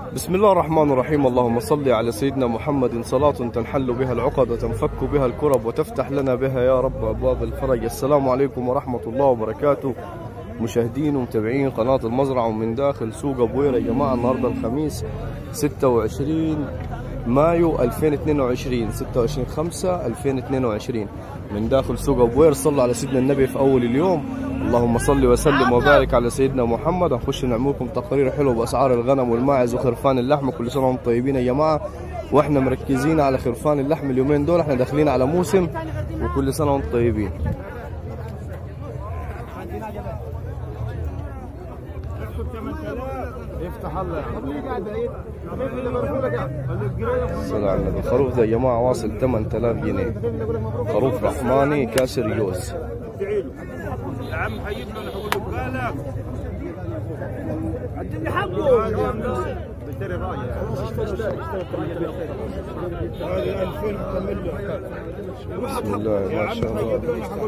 بسم الله الرحمن الرحيم اللهم صل على سيدنا محمد صلاة تنحل بها العقد وتنفك بها الكرب وتفتح لنا بها يا رب أبواب الفرج السلام عليكم ورحمة الله وبركاته مشاهدين ومتابعين قناة المزرعة ومن داخل سوق أبوير يا جماعة النهاردة الخميس 26 مايو 2022 26 5 2022 من داخل سوق أبوير صلوا على سيدنا النبي في أول اليوم اللهم صل وسلم وبارك على سيدنا محمد هنخش نعملكم تقرير حلو بأسعار الغنم والماعز وخرفان اللحم كل سنة وانتم طيبين يا جماعة واحنا مركزين على خرفان اللحم اليومين دول احنا داخلين على موسم وكل سنة وانتم طيبين يفتح الله صلى على النبي الخروف ده يا جماعة واصل 8000 جنيه خروف رحماني كاسر جوز يا عم حيبنا انا هقول له بالك عدني حقه بشتري رايه هذه 2000 مكمل بسم الله ما شاء الله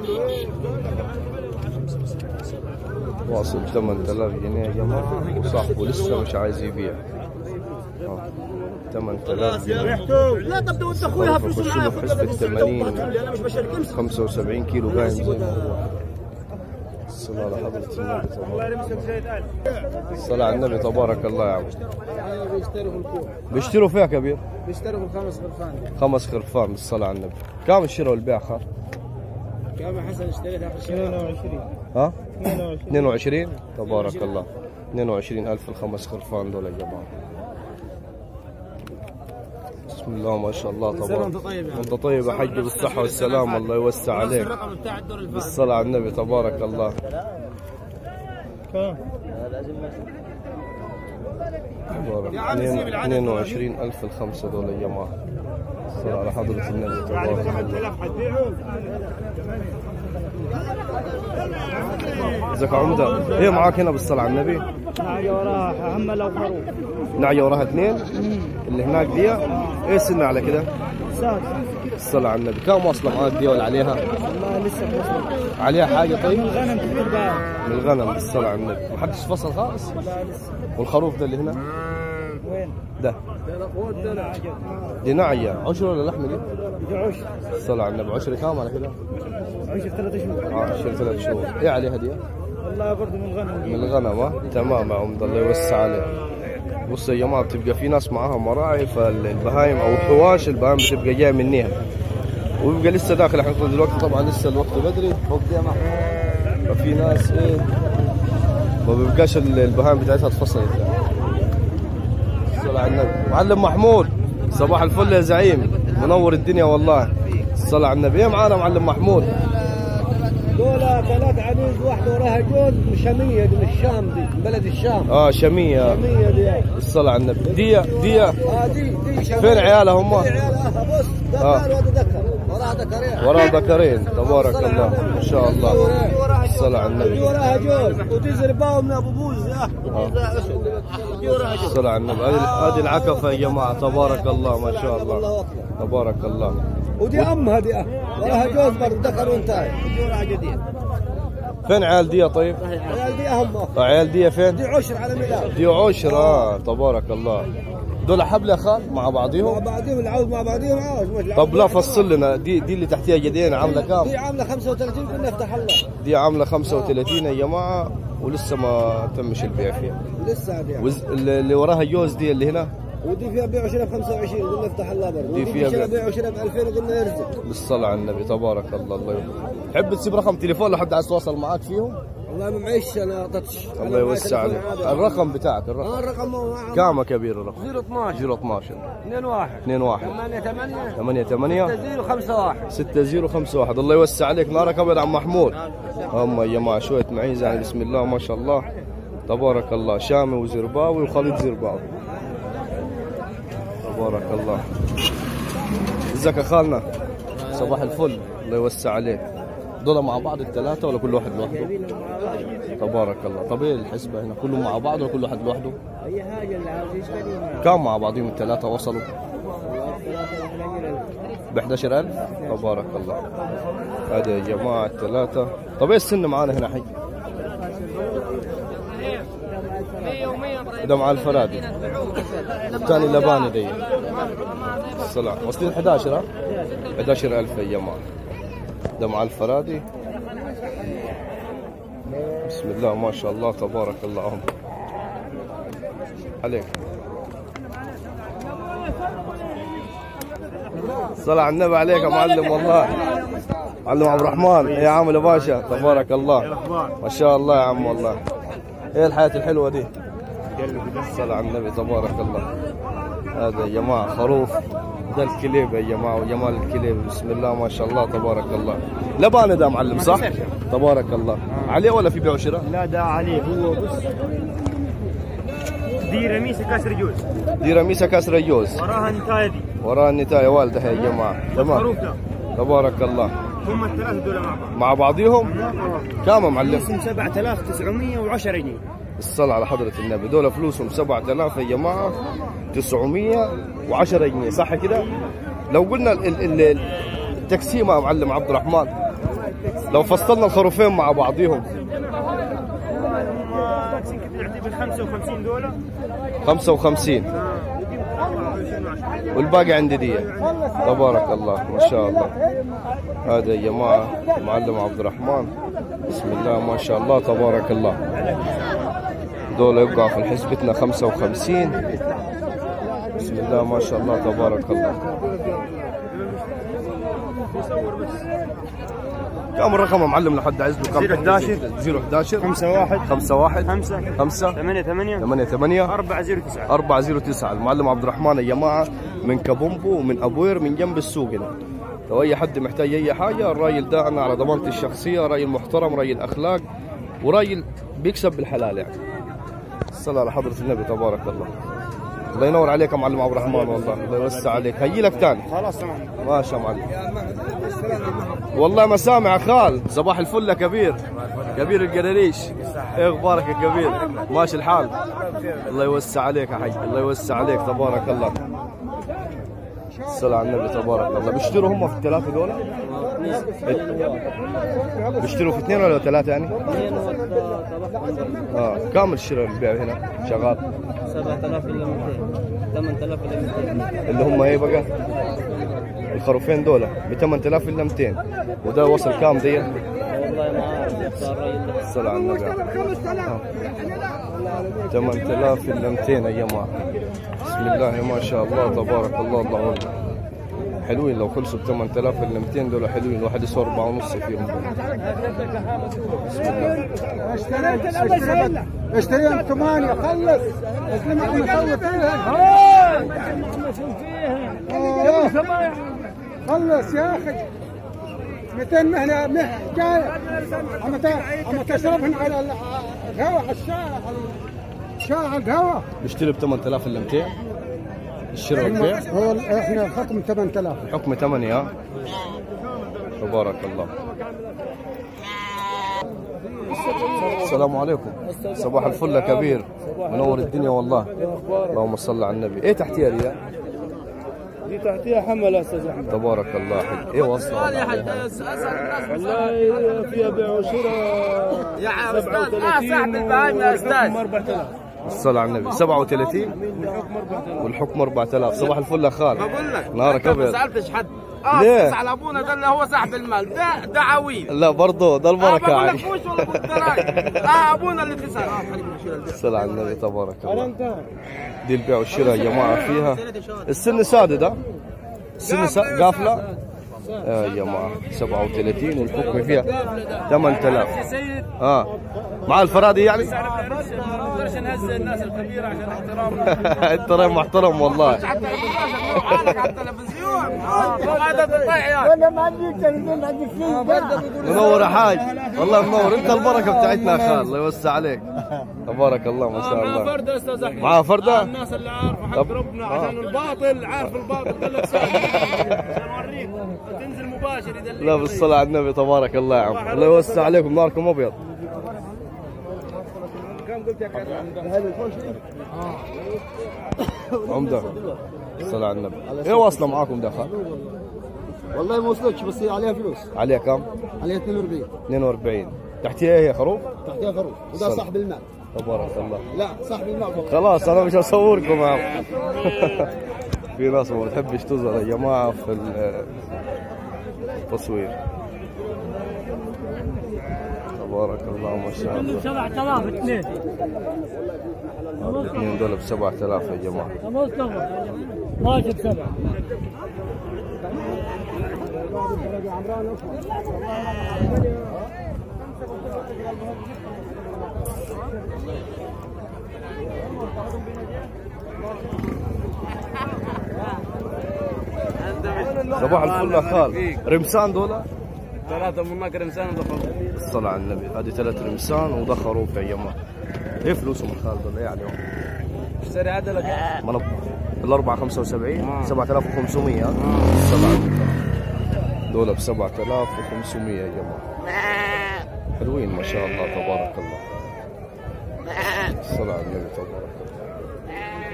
واصل 8000 جنيه يا جماعة وصاحبه لسه مش عايز يبيع آه. 8000 جنيه ريحته لا طب ده انت اخويا خروف فلوس بخش معايا له في حسبة 80 انا مش بشارك امسك 75 كيلو باين زي ما هو الصلاة على حضرة النبي تبارك يمسك زيت الصلاة على النبي تبارك الله يا عم بيشتروا في الكوع بيشتروا فيها كبير بيشتروا في الخمس غرفان خمس خرفان بالصلاة على النبي كم الشراء والبيع خال كم حسن اشتريت اخر شيء 22 ها 22 تبارك الله 22 ألف الخمس خرفان دول يا جماعة بسم الله ما شاء الله تبارك وانت طيب يا عم. انت طيب يا حج بالصحة والسلام الله يوسع عليك الرقم بتاع الدور اللي فات بالصلاة على النبي تبارك الله تبارك 22 ألف الخمسة دول يا جماعة الصلاة على حضرة النبي تبارك الله 8000 حتبيعه ازيك يا عمدة ايه معاك هنا بالصلاة على النبي حاجه وراها هم لو خروف نعية وراها اثنين اللي هناك دي ايه السنة على كده ساك الصلاة على النبي كم واصلة معاك دي ولا عليها والله لسه بوصل عليها حاجة طيب الغنم كثير بقى من الغنم بالصلاة على النبي ما حدش فصل خالص لا لسه والخروف ده اللي هنا وين؟ ده ده عجب دي نعية عشر ولا لحمة دي يجي عشر الصلاة على النبي عشر كام على كده عشر ثلاث شهور عشر ثلاث شهور ايه عليها دي والله برضه من الغنم من الغنم ها تمام يا عمد الله يوسع عليك بص يا جماعه بتبقى في ناس معاها مراعي فالبهايم او الحواش البهايم بتبقى جايه منيها ويبقى لسه داخل احنا دلوقتي طبعا لسه الوقت بدري فوق يا محمود ففي ناس ايه ما بيبقاش ال- البهايم بتاعتها اتفصلت يعني. الصلاة على النبي معلم محمود صباح الفل يا زعيم منور الدنيا والله الصلاة على النبي ايه معانا معلم محمود دول ثلاث عجوز واحده وراها جوز شاميه دي من الشام دي من بلد الشام اه شمية شاميه دي الصلاة على النبي دي دي اه دي دي شاميه فين عيالها هم؟ دي عيالها بص آه. ذكر وهذا ذكر وراها ذكرين وراء ذكرين تبارك الله ما شاء الله الصلاة على دي النبي وراها جوز ودي زرباء من ابو بوز يا دي وراها جوز الصلاة على النبي هذه هذه العكفة يا جماعة تبارك الله ما شاء الله الله اكبر تبارك الله ودي امها دي وراها جوز برضه ذكر وانتهى دي وراها جديد فين عيال دي طيب؟ عيال دي اهم عيال دي فين؟ دي عشر على ميلاد دي عشر اه تبارك الله دول حبل يا خال مع مع بعضهم بعضهم العود مع بعضهم عاوز مش العود طب لا فصل لنا دي دي اللي تحتها جدين عاملة كام؟ دي عامله 35 قلنا افتح الله دي عاملة 35 يا جماعة ولسه ما تمش البيع فيها لسه دي وز... اللي اللي وراها جوز دي اللي هنا ودي فيها بيع وشراء ب 25 قلنا افتح الله برضه دي ودي فيها فيها بيع. بيع وشراء ب 2000 قلنا يرزق بالصلاة على النبي تبارك الله الله يبارك حب تسيب رقم تليفون لحد عايز يتواصل معاك فيهم والله ما معيش انا تاتش الله يوسع عليك الرقم بتاعك الرقم اه الرقم هو معه. كام يا كبير الرقم 012 012 2 1 2 1 8 8 8 8 0 5 1 6 0 5 1 الله يوسع عليك نارك ابيض عم محمود هم يا جماعه شويه معيزه يعني بسم الله ما شاء الله تبارك الله شامي وزرباوي وخليط زرباوي تبارك الله ازيك يا خالنا صباح الفل الله يوسع عليك دول مع بعض الثلاثه ولا كل واحد لوحده تبارك الله طب ايه الحسبه هنا كلهم مع بعض ولا كل واحد لوحده اي حاجه اللي عاوز يشتريها كم مع بعضهم الثلاثه وصلوا ب 11000 تبارك الله هذا يا جماعه الثلاثه طب ايه السن معانا هنا حي ده مع الفرادي الثاني لباني دي الصلاة واصلين 11 ها 11000 يا جماعة ده مع الفرادي بسم الله ما شاء الله تبارك الله هم عليك صلى على النبي عليك يا معلم والله معلم عبد الرحمن يا عامل يا باشا تبارك الله ما شاء الله يا عم والله ايه الحياة الحلوة دي صلى على النبي تبارك الله هذا يا جماعة خروف ده الكليب يا جماعة وجمال الكليب بسم الله ما شاء الله تبارك الله لبانة ده معلم صح؟ تبارك الله عليه ولا في بيع وشراء؟ لا ده عليه هو بص دي رميسة كسر جوز دي رميسة كسر الجوز وراها نتاية دي وراها النتاية والدها يا جماعة تمام خروف ده تبارك الله هم الثلاثة دول مع بعض مع بعضهم كام يا معلم؟ اسم 7910 جنيه الصلاة على حضرة النبي دول فلوسهم 7000 يا جماعة 910 جنيه صح كده؟ لو قلنا ال- ال- ال- التقسيمة يا معلم عبد الرحمن لو فصلنا الخروفين مع بعضهم نعطي بال 55 دولار 55 والباقي عندي دي تبارك الله ما شاء الله هذا يا جماعة معلم عبد الرحمن بسم الله ما شاء الله تبارك الله دول يبقى في حسبتنا 55 بسم الله ما شاء الله تبارك الله كم الرقم يا معلم لحد عزله كم 011 011 51 51 5 5 8 8 8 8 409 409 المعلم عبد الرحمن يا جماعه من كابومبو ومن ابوير من جنب السوق هنا لو اي حد محتاج اي حاجه الراجل ده انا على ضمانتي الشخصيه راجل محترم راجل اخلاق وراجل بيكسب بالحلال يعني الصلاة على حضرة النبي تبارك الله الله ينور عليك يا معلم عبد الرحمن والله الله يوسع عليك هيجي لك ثاني خلاص تمام ماشي يا معلم والله ما سامع يا خال صباح الفل يا كبير كبير القراريش ايه اخبارك يا كبير ماشي الحال الله يوسع عليك يا حي الله يوسع عليك تبارك الله الصلاة على النبي تبارك الله بيشتروا هم في الثلاثة دول بيشتروا في اثنين ولا ثلاثة يعني؟ اه كم الشراء البيع هنا شغال 7000 الا 200 8000 الا 200 اللي هم ايه بقى؟ الخروفين دول ب 8000 الا 200 وده وصل كام دي؟ والله ما عارف يختار الراجل ده الصلاة على النبي آه. 8000 الا 200 يا جماعة بسم الله ما شاء الله تبارك الله الله أكبر حلوين لو خلصوا ب 8000 الا 200 دول حلوين الواحد يسوى 4 ونص فيهم بسم الله اشتريهم ثمانية خلص اسلمك مسوي فيها خلص يا اخي 200 مهنة مه جاية اما ت- اما تشربهن على الهواء على الشارع على الشارع على الهواء بيشتري ب 8000 الا 200 الشراء والبيع هو احنا ختم 8000 حكم 8 ها تبارك الله السلام عليكم صباح الفل يا كبير منور الدنيا والله اللهم صل على النبي ايه تحتيها دي دي تحتيها حمل يا استاذ احمد تبارك الله حق ايه وصلها والله فيها بيع وشراء يا عم استاذ اه صاحب البهايم يا استاذ 4000 الصلاة على النبي 37 والحكم 4000 صباح الفل يا خال بقول لك نهارك أنت ما ابيض سالتش حد اه ليه؟ تسال ابونا ده اللي هو صاحب المال ده ده عويل لا برضه ده اه البركة بقول يعني لك مش ولا كنت راجل. اه ابونا اللي تسال اه خليك نشيل البيت. الصلاة على النبي تبارك الله دي البيع والشراء يا جماعة فيها السن سادة ده السن سا- قافلة آه يا جماعة 37 والحكم فيها 8000 اه مع الفرادي يعني نقدرش نهز الناس الكبيره عشان احترام انت راجل محترم والله حتى يقول على التلفزيون اه هذا تطيع يعني انا ما عندي تلفزيون عندي فيه منور يا حاج والله منور انت البركة بتاعتنا يا خال الله يوسع عليك تبارك الله ما شاء الله فرده استاذ احمد معاه فردة الناس اللي عارفه حق طب. ربنا آه. عشان الباطل عارف الباطل قال لك سهل عشان اوريك تنزل مباشر يدلك لا بالصلاة على النبي تبارك الله يا عم الله يوسع عليكم ناركم ابيض عمدة الصلاة على النبي ايه واصلة معاكم دخل والله ما وصلتش بس هي عليها فلوس عليها كم؟ عليها 42 42 تحتيها ايه هي خروف؟ تحتها خروف وده صل. صاحب المال تبارك الله لا صاحب المعبر خلاص انا مش هصوركم يا عم في ناس ما بتحبش تظهر يا جماعه في التصوير تبارك الله ما شاء الله 7000 اثنين الاثنين دول ب 7000 يا جماعه مصطفى ماشي بسبعة صباح الفل يا خال رمسان دول ثلاثة من هناك رمسان ودخلوا الصلاة على النبي هذه ثلاث رمسان وده خروف يا جماعه ايه فلوسهم الخال دول يعني اشتري عدلك ما انا الأربعة 75 7500 ها؟ الصلاة على النبي دول ب 7500 يا جماعة حلوين ما شاء الله تبارك الله الصلاة على النبي تبارك الله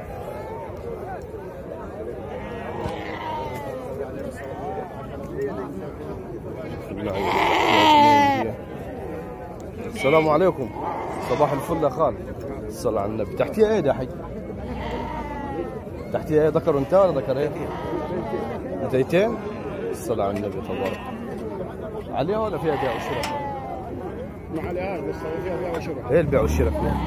السلام عليكم صباح الفل يا خال الصلاة على النبي تحتيها ايه ده يا حي تحتيها ايه ذكر انت ولا ذكر ايه؟ اثنتين الصلاة على النبي تبارك عليها ولا فيها بيع وشراء؟ ما عليها بس فيها بيع وشراء ايه البيع والشراء فيها؟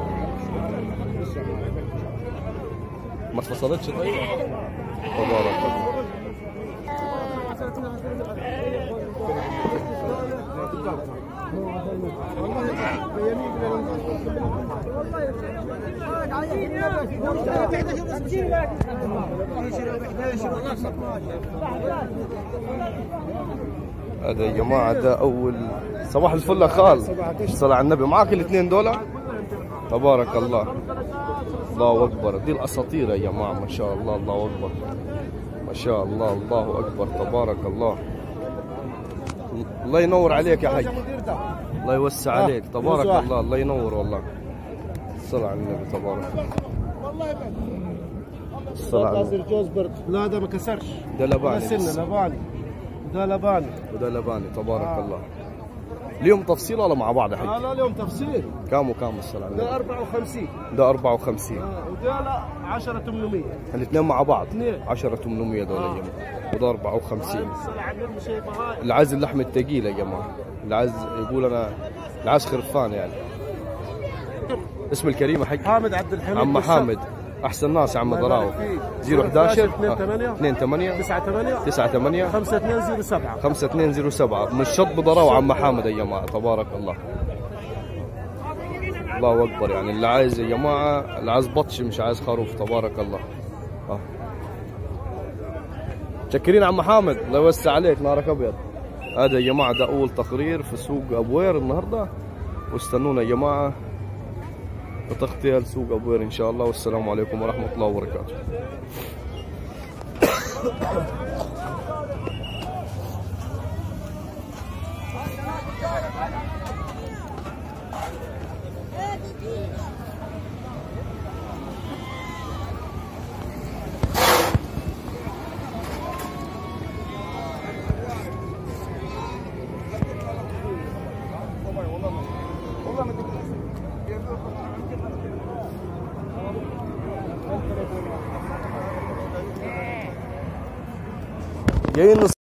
ما اتفصلتش طيب؟ تبارك الله هذا يا جماعة ده أول صباح الفل يا خال صلى على النبي معك الاثنين دول تبارك الله الله أكبر دي الأساطير يا جماعة ما شاء الله الله أكبر ما شاء الله الله أكبر تبارك الله الله ينور عليك يا حاج الله يوسع عليك تبارك الله الله ينور والله الصلاة على النبي تبارك الله الصلاة على النبي جوز برد لا ده ما كسرش ده لباني سنة بس. لباني ده لباني وده لباني تبارك الله اليوم تفصيل ولا مع بعض يا حج هذا اليوم تفصيل كام وكام الصلاة على ده النبي 54 ده 54 وده لا 10 800 الاثنين مع بعض اثنين. 10 800 دول يا جماعة وده 54 السلعة مش هاي اللي عايز اللحم الثقيل يا جماعة اللي عايز يقول أنا اللي عايز خرفان يعني اسم الكريم يا حج حامد عبد الحميد عم بالصف. حامد أحسن ناس يا عم الله ضراوة يبارك فيك. 011 2 8 2 8 9 8 9 8 5 2 0 7 5207 من الشط ضراوة عم حامد يا جماعة تبارك الله الله أكبر يعني اللي عايز يا جماعة اللي عايز بطش مش عايز خروف تبارك الله آه. شكرين عم حامد الله يوسع عليك نارك أبيض هذا يا جماعة ده أول تقرير في سوق أبوير النهاردة واستنونا يا جماعة بتغطية لسوق أبوير إن شاء الله والسلام عليكم ورحمة الله وبركاته جايين